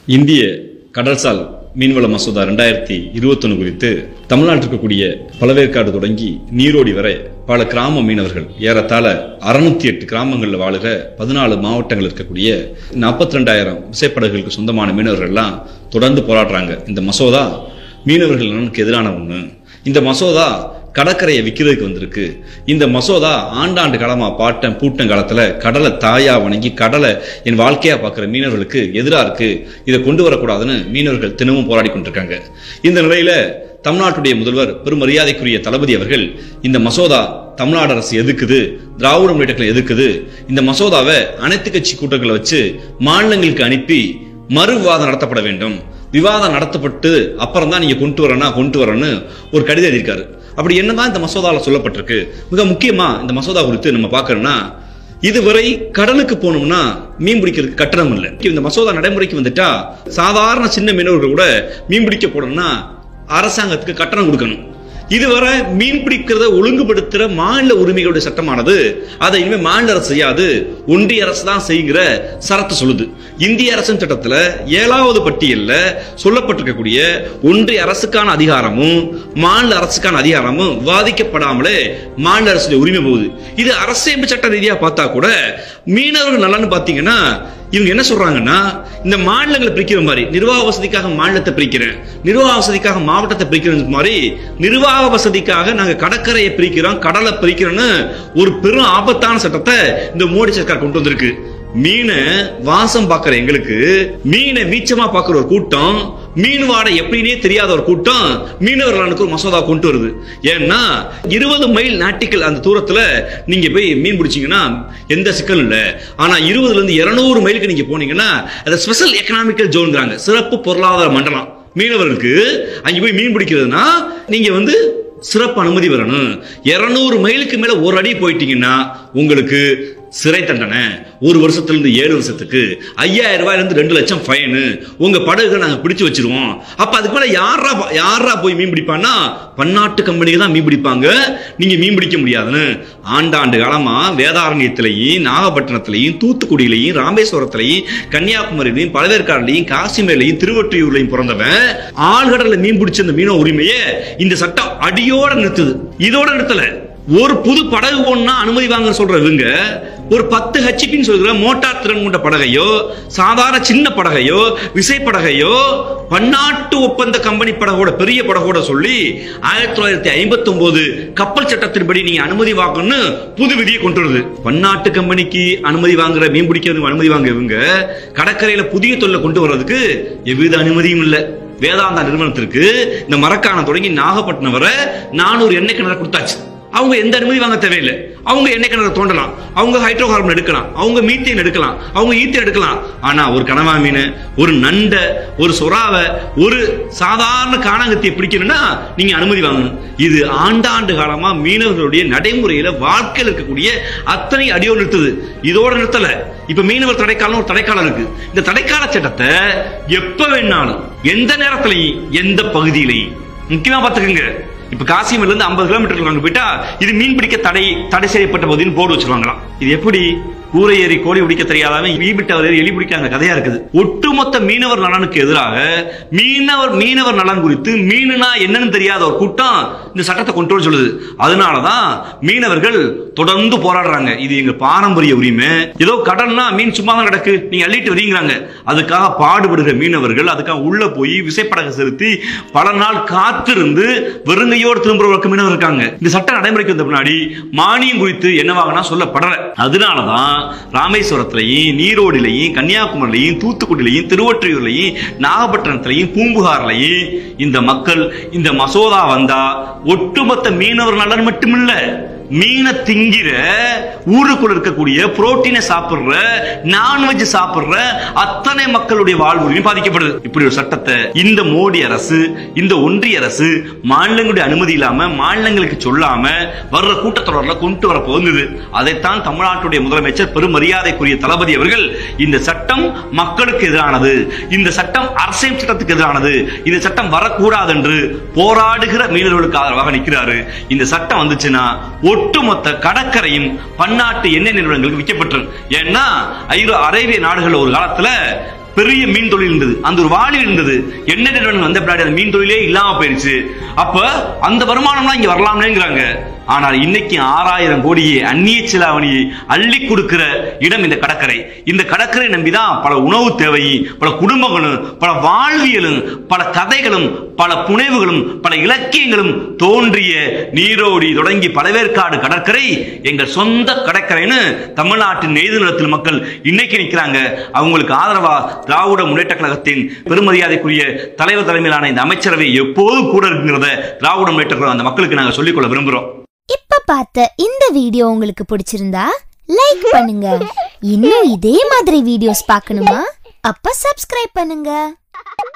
இந்திய கடல்சால் மீன்வள மசோதா ரெண்டாயிரத்தி இருபத்தொன்னு குறித்து தமிழ்நாட்டில் இருக்கக்கூடிய பழவேற்காடு தொடங்கி நீரோடி வரை பல கிராம மீனவர்கள் ஏறத்தாழ அறுநூத்தி எட்டு கிராமங்களில் வாழுகிற பதினாலு மாவட்டங்கள் இருக்கக்கூடிய நாற்பத்தி ரெண்டாயிரம் விசைப்படகுகளுக்கு சொந்தமான மீனவர்கள் எல்லாம் தொடர்ந்து போராடுறாங்க இந்த மசோதா மீனவர்கள் நலனுக்கு எதிரான ஒண்ணு இந்த மசோதா கடற்கரையை விற்கிறதுக்கு வந்திருக்கு இந்த மசோதா ஆண்டாண்டு காலமா பாட்டன் பூட்டன் காலத்துல கடலை தாயா வணங்கி கடலை என் வாழ்க்கையா பார்க்குற மீனவர்களுக்கு எதிராக இருக்கு இதை கொண்டு வரக்கூடாதுன்னு மீனவர்கள் தினமும் போராடி கொண்டிருக்காங்க இந்த நிலையில தமிழ்நாட்டுடைய முதல்வர் பெரும் மரியாதைக்குரிய தளபதி அவர்கள் இந்த மசோதா தமிழ்நாடு அரசு எதுக்குது திராவிட முன்னேற்றங்களை எதுக்குது இந்த மசோதாவை அனைத்து கட்சி கூட்டங்களை வச்சு மாநிலங்களுக்கு அனுப்பி மறு விவாதம் நடத்தப்பட வேண்டும் விவாதம் நடத்தப்பட்டு அப்புறம் தான் நீங்க கொண்டு வரனா கொண்டு வரணும்னு ஒரு கடிதம் எழுதியிருக்காரு அப்படி என்னதான் இந்த மசோதாவில் சொல்லப்பட்டிருக்கு மிக முக்கியமா இந்த மசோதா குறித்து நம்ம பார்க்கணும்னா இதுவரை கடலுக்கு போனோம்னா மீன் பிடிக்கிறதுக்கு கட்டணம் இல்லை இந்த மசோதா நடைமுறைக்கு வந்துட்டா சாதாரண சின்ன மீனவர்கள் கூட மீன் பிடிக்க போனோம்னா அரசாங்கத்துக்கு கட்டணம் கொடுக்கணும் இதுவரை மீன் பிடிக்கிறத ஒழுங்குபடுத்துற மாநில உரிமைகளுடைய சட்டமானது அதை இனிமே மாநில அரசு செய்யாது ஒன்றிய அரசு தான் செய்கிற சரத்து சொல்லுது இந்திய அரசின் சட்டத்துல ஏழாவது பட்டியல்ல சொல்லப்பட்டிருக்கக்கூடிய ஒன்றிய அரசுக்கான அதிகாரமும் மாநில அரசுக்கான அதிகாரமும் விவாதிக்கப்படாமலே மாநில அரசுடைய உரிமை போகுது இது அரசியல் சட்ட ரீதியா பார்த்தா கூட மீனவர்கள் நலன்னு பாத்தீங்கன்னா இவங்க என்ன சொல்றாங்கன்னா இந்த மாநிலங்களை பிரிக்கிற மாதிரி நிர்வாக வசதிக்காக மாநிலத்தை பிரிக்கிறேன் நிர்வாக வசதிக்காக மாவட்டத்தை பிரிக்கிறேன் மாதிரி நிர்வாக வசதிக்காக நாங்க கடற்கரையை பிரிக்கிறோம் கடலை பிரிக்கிறோம்னு ஒரு பெரும் ஆபத்தான சட்டத்தை இந்த மோடி சர்க்கார் கொண்டு வந்திருக்கு மீனை வாசம் பார்க்கிற எங்களுக்கு மீனை மீச்சமா பார்க்கிற ஒரு கூட்டம் மீன் வாடை எப்படின்னே தெரியாத ஒரு கூட்டம் மீனவர்களுக்கு ஒரு மசோதா கொண்டு வருது ஏன்னா இருபது மைல் நாட்டிக்கல் அந்த தூரத்துல நீங்க போய் மீன் பிடிச்சீங்கன்னா எந்த சிக்கலும் இல்லை ஆனா இருபதுல இருந்து இருநூறு மைலுக்கு நீங்க போனீங்கன்னா அது ஸ்பெஷல் எக்கனாமிக்கல் ஜோன்றாங்க சிறப்பு பொருளாதார மண்டலம் மீனவர்களுக்கு அங்க போய் மீன் பிடிக்கிறதுனா நீங்க வந்து சிறப்பு அனுமதி வரணும் இருநூறு மைலுக்கு மேல ஒரு அடி போயிட்டீங்கன்னா உங்களுக்கு சிறை தண்டனை ஒரு வருஷத்துல இருந்து ஏழு வருஷத்துக்கு ஐயாயிரம் ரூபாயில இருந்து ரெண்டு லட்சம் ஃபைனு உங்க படகுகளை நாங்க பிடிச்சு வச்சிருவோம் அப்ப அதுக்கு மேல யாரா யாரா போய் மீன் பிடிப்பான்னா பன்னாட்டு கம்பெனிக்கு தான் மீன் பிடிப்பாங்க நீங்க மீன் பிடிக்க முடியாதுன்னு ஆண்டாண்டு காலமா வேதாரண்யத்திலையும் நாகப்பட்டினத்திலையும் தூத்துக்குடியிலையும் ராமேஸ்வரத்திலையும் கன்னியாகுமரியிலையும் பழவேற்காடுலையும் காசிமேலையும் திருவொற்றியூர்லையும் பிறந்தவன் ஆழ்கடல்ல மீன் பிடிச்ச இந்த மீன உரிமையை இந்த சட்டம் அடியோட நிறுத்துது இதோட நிறுத்தல ஒரு புது படகு ஒன்னா அனுமதி வாங்க சொல்ற இவங்க ஒரு பத்து ஹெச்பின்னு சொல்கிற மோட்டார் திறன் கொண்ட படகையோ சாதாரண சின்ன படகையோ விசைப்படகையோ பன்னாட்டு ஒப்பந்த கம்பெனி படகோட பெரிய படகோட சொல்லி ஆயிரத்தி தொள்ளாயிரத்தி ஐம்பத்தி ஒன்பது கப்பல் சட்டத்தின்படி நீங்க அனுமதி வாங்கணும்னு புது விதியை கொண்டு வருது பன்னாட்டு கம்பெனிக்கு அனுமதி வாங்குற மீன் பிடிக்கிறதுக்கு அனுமதி வாங்க இவங்க கடற்கரையில புதிய தொழிலை கொண்டு வர்றதுக்கு எவ்வித அனுமதியும் இல்லை வேதாந்தா நிறுவனத்திற்கு இந்த மரக்காணம் தொடங்கி நாகப்பட்டினம் வரை நானூறு எண்ணெய் கிணறு கொடுத்தாச்சு அவங்க எந்த அனுமதி வாங்க தேவையில்லை அவங்க எண்ணெய் கிணறு தோண்டலாம் அவங்க ஹைட்ரோ கார்பன் எடுக்கலாம் அவங்க மீத்தேன் எடுக்கலாம் அவங்க ஈத்தேன் எடுக்கலாம் ஆனா ஒரு கனவா மீன் ஒரு நண்டை ஒரு சொறாவை ஒரு சாதாரண காணாங்கத்தியை பிடிக்கணும்னா நீங்க அனுமதி வாங்கணும் இது ஆண்டாண்டு காலமா மீனவர்களுடைய நடைமுறையில வாழ்க்கையில் இருக்கக்கூடிய அத்தனை அடியோடு நிறுத்துது இதோட நிறுத்தல இப்ப மீனவர் தடைக்காலம் ஒரு தடைக்காலம் இருக்கு இந்த தடைக்கால சட்டத்தை எப்ப வேணாலும் எந்த நேரத்திலையும் எந்த பகுதியிலையும் முக்கியமா பாத்துக்கோங்க இப்ப காசிமேல இருந்து ஐம்பது கிலோமீட்டர் அங்க போயிட்டா இது மீன் பிடிக்க தடை தடை செய்யப்பட்ட பகுதின்னு போர்டு வச்சிருவாங்களாம் இது எப்படி கூரை ஏறி கோழி பிடிக்க தெரியாதவன் ஈபிட்டவர் ஏறி எலி பிடிக்காங்க கதையா இருக்குது ஒட்டுமொத்த மீனவர் நலனுக்கு எதிராக மீனவர் மீனவர் நலன் குறித்து மீனுனா என்னன்னு தெரியாத ஒரு கூட்டம் இந்த சட்டத்தை கொண்டு வர சொல்லுது அதனாலதான் மீனவர்கள் தொடர்ந்து போராடுறாங்க இது எங்க பாரம்பரிய உரிமை ஏதோ கடல்னா மீன் சும்மா தான் கிடக்கு நீங்க அள்ளிட்டு வரீங்கிறாங்க அதுக்காக பாடுபடுகிற மீனவர்கள் அதுக்காக உள்ள போய் விசைப்படகை செலுத்தி பல நாள் காத்திருந்து வெறுங்கையோடு திரும்புறவர்களுக்கு மீனவர் இருக்காங்க இந்த சட்ட நடைமுறைக்கு வந்த பின்னாடி மானியம் குறித்து என்னவாகனா சொல்லப்படல அதனாலதான் ராமேஸ்வரத்திலையும் நீரோடிலையும் கன்னியாகுமரிலையும் தூத்துக்குடியிலையும் திருவொற்றியூர்லையும் நாகப்பட்டினத்திலையும் பூம்புகார்லையும் இந்த மக்கள் இந்த மசோதா வந்தா ஒட்டுமொத்த மீனவர் நலன் மட்டுமில்ல மீனை திங்கிற ஊருக்குள்ள இருக்கக்கூடிய புரோட்டீனை சாப்பிடுற நான்வெஜ் சாப்பிடுற அத்தனை மக்களுடைய வாழ்வுரிமை பாதிக்கப்படுது இப்படி ஒரு சட்டத்தை இந்த மோடி அரசு இந்த ஒன்றிய அரசு மாநிலங்களுடைய அனுமதி இல்லாம மாநிலங்களுக்கு சொல்லாம வர்ற கூட்டத்தொடர்ல கொண்டு வர போகுது அதைத்தான் தமிழ்நாட்டுடைய முதலமைச்சர் பெரும் மரியாதைக்குரிய தளபதி அவர்கள் இந்த சட்டம் மக்களுக்கு எதிரானது இந்த சட்டம் அரசியல் சட்டத்துக்கு எதிரானது இந்த சட்டம் வரக்கூடாது என்று போராடுகிற மீனவர்களுக்கு ஆதரவாக நிற்கிறாரு இந்த சட்டம் வந்துச்சுன்னா ஒட்டுமொத்த கடற்கரையும் பன்னாட்டு எண்ணெய் நிறுவனங்களுக்கு விற்கப்பட்டிரும் ஏன்னா ஐரோ அரேபிய நாடுகள் ஒரு காலத்துல பெரிய மீன் தொழில் இருந்தது அந்த ஒரு வாளி இருந்தது என்ன நிறுவனம் வந்த பின்னாடி அந்த மீன் தொழிலே இல்லாம போயிருச்சு அப்ப அந்த வருமானம்லாம் இங்க வரலாம்னேங்கிறாங்க ஆனால் இன்னைக்கு ஆறாயிரம் கோடியை அந்நிய செலாவணியை அள்ளி கொடுக்கிற இடம் இந்த கடற்கரை இந்த கடற்கரை நம்பிதான் பல உணவு தேவையும் பல குடும்பங்களும் பல வாழ்வியலும் பல கதைகளும் பல புனைவுகளும் பல இலக்கியங்களும் தோன்றிய நீரோடி தொடங்கி பழவேற்காடு கடற்கரை எங்கள் சொந்த கடற்கரைன்னு தமிழ்நாட்டின் நெய்து நிலத்தில் மக்கள் இன்னைக்கு நிற்கிறாங்க அவங்களுக்கு ஆதரவா திராவிட முன்னேற்ற கழகத்தின் பெருமரியாதைக்குரிய தலைவர் தலைமையிலான இந்த அமைச்சரவை எப்போதும் கூட இருக்குங்கிறத திராவிட முன்னேற்ற கழகம் அந்த மக்களுக்கு நாங்கள் சொல்லிக்கொள்ள விரும்புகிறோம் இப்ப பார்த்த இந்த வீடியோ உங்களுக்கு பிடிச்சிருந்தா லைக் பண்ணுங்க இன்னும் இதே மாதிரி வீடியோஸ் பார்க்கணுமா அப்ப சப்ஸ்கிரைப் பண்ணுங்க